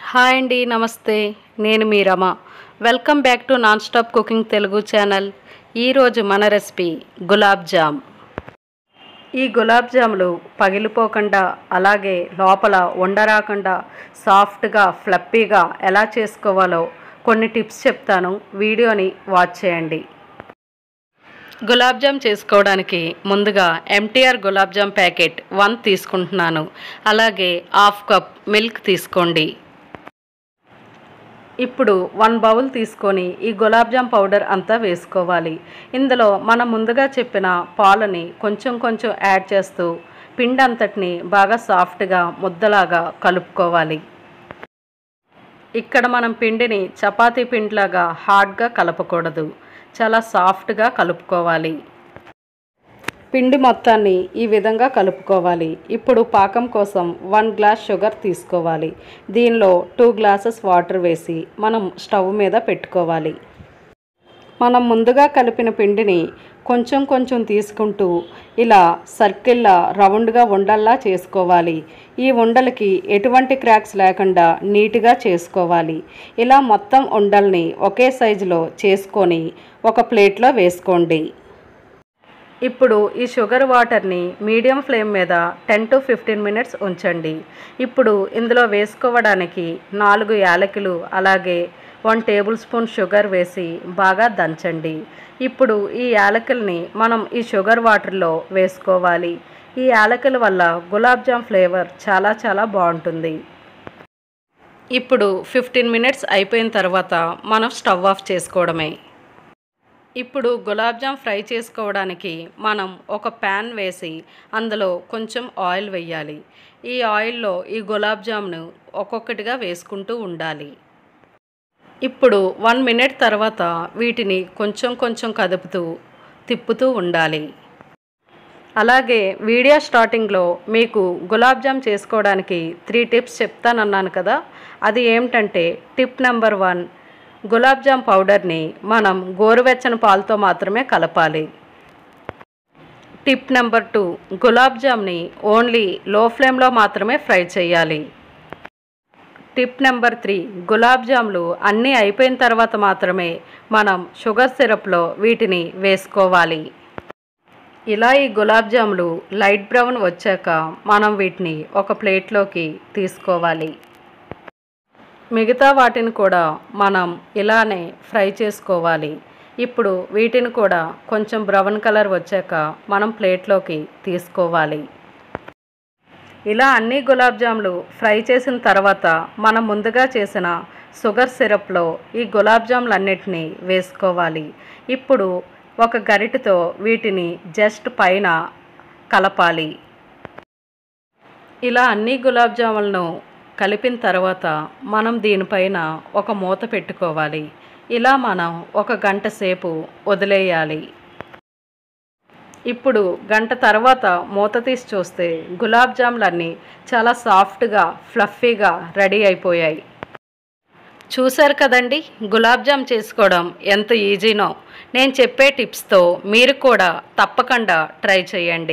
hi అండి నమస్తే నేను మీ Rama welcome back to non stop cooking Telugu channel ఈరోజు మన రెసిపీ గులాబ్ జామ్ ఈ గులాబ్ జాములు పగిలిపోకుండా అలాగే లోపల ఉండరాకుండా సాఫ్ట్గా ఫ్లప్పీగా ఎలా చేసుకోవాలో కొన్ని టిప్స్ చెప్తాను వీడియోని వాచ్ చేయండి గులాబ్ జామ్ చేసుకోవడానికి ముందుగా MTR gulab jam packet one తీసుకుంటున్నాను అలాగే హాఫ్ కప్ మిల్క్ తీసుకోండి ఇప్పుడు వన్ బౌల్ తీసుకొని ఈ గులాబ్ జామ్ పౌడర్ అంతా వేసుకోవాలి ఇందులో మనం ముందుగా చెప్పిన పాలని కొంచెం కొంచెం యాడ్ చేస్తూ పిండి అంతటిని బాగా సాఫ్ట్గా ముద్దలాగా కలుపుకోవాలి ఇక్కడ మనం పిండిని చపాతీ పిండిలాగా హార్డ్గా కలపకూడదు చాలా సాఫ్ట్గా కలుపుకోవాలి పిండి మొత్తాన్ని ఈ విధంగా కలుపుకోవాలి ఇప్పుడు పాకం కోసం వన్ గ్లాస్ షుగర్ తీసుకోవాలి దీనిలో టూ గ్లాసెస్ వాటర్ వేసి మనం స్టవ్ మీద పెట్టుకోవాలి మనం ముందుగా కలిపిన పిండిని కొంచెం కొంచెం తీసుకుంటూ ఇలా సర్కిల్లా రౌండ్గా ఉండల్లా చేసుకోవాలి ఈ ఉండలకి ఎటువంటి క్రాక్స్ లేకుండా నీట్గా చేసుకోవాలి ఇలా మొత్తం ఉండల్ని ఒకే సైజులో చేసుకొని ఒక ప్లేట్లో వేసుకోండి ఇప్పుడు ఈ షుగర్ వాటర్ని మీడియం ఫ్లేమ్ మీద టెన్ టు ఫిఫ్టీన్ మినిట్స్ ఉంచండి ఇప్పుడు ఇందులో వేసుకోవడానికి నాలుగు యాలకులు అలాగే వన్ టేబుల్ స్పూన్ షుగర్ వేసి బాగా దంచండి ఇప్పుడు ఈ యాలకుల్ని మనం ఈ షుగర్ వాటర్లో వేసుకోవాలి ఈ యాలకుల వల్ల గులాబ్ జామ్ ఫ్లేవర్ చాలా చాలా బాగుంటుంది ఇప్పుడు ఫిఫ్టీన్ మినిట్స్ అయిపోయిన తర్వాత మనం స్టవ్ ఆఫ్ చేసుకోవడమే ఇప్పుడు గులాబ్ జామ్ ఫ్రై చేసుకోవడానికి మనం ఒక ప్యాన్ వేసి అందులో కొంచెం ఆయిల్ వేయాలి ఈ ఆయిల్లో ఈ గులాబ్ జామ్ను ఒక్కొక్కటిగా వేసుకుంటూ ఉండాలి ఇప్పుడు వన్ మినిట్ తర్వాత వీటిని కొంచెం కొంచెం కదుపుతూ తిప్పుతూ ఉండాలి అలాగే వీడియో స్టార్టింగ్లో మీకు గులాబ్ జామ్ చేసుకోవడానికి త్రీ టిప్స్ చెప్తానన్నాను కదా అది ఏమిటంటే tip number one gulab jam పౌడర్ని మనం గోరువెచ్చని పాలతో మాత్రమే కలపాలి టిప్ నెంబర్ టూ గులాబ్ జామ్ని ఓన్లీ లో ఫ్లేమ్లో మాత్రమే ఫ్రై చేయాలి టిప్ నెంబర్ త్రీ గులాబ్ జామ్లు అన్నీ అయిపోయిన తర్వాత మాత్రమే మనం షుగర్ సిరప్లో వీటిని వేసుకోవాలి ఇలా ఈ గులాబ్ జాములు లైట్ బ్రౌన్ వచ్చాక మనం వీటిని ఒక ప్లేట్లోకి తీసుకోవాలి మిగతా వాటిని కూడా మనం ఇలానే ఫ్రై చేసుకోవాలి ఇప్పుడు వీటిని కూడా కొంచెం బ్రౌన్ కలర్ వచ్చాక మనం ప్లేట్లోకి తీసుకోవాలి ఇలా అన్ని గులాబ్ జాములు ఫ్రై చేసిన తర్వాత మనం ముందుగా చేసిన షుగర్ సిరప్లో ఈ గులాబ్ జాములు అన్నిటినీ వేసుకోవాలి ఇప్పుడు ఒక గరిటెతో వీటిని జస్ట్ పైన కలపాలి ఇలా అన్ని గులాబ్ జాములను కలిపిన తర్వాత మనం దీనిపైన ఒక మూత పెట్టుకోవాలి ఇలా మనం ఒక గంట సేపు వదిలేయాలి ఇప్పుడు గంట తర్వాత మూత తీసి చూస్తే గులాబ్ జాములన్నీ చాలా సాఫ్ట్గా ఫ్లఫీగా రెడీ అయిపోయాయి చూశారు కదండి గులాబ్ జామ్ చేసుకోవడం ఎంత ఈజీనో నేను చెప్పే టిప్స్తో మీరు కూడా తప్పకుండా ట్రై చేయండి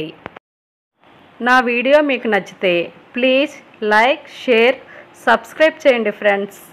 నా వీడియో మీకు నచ్చితే ప్లీజ్ లైక్ షేర్ సబ్స్క్రైబ్ చేయండి ఫ్రెండ్స్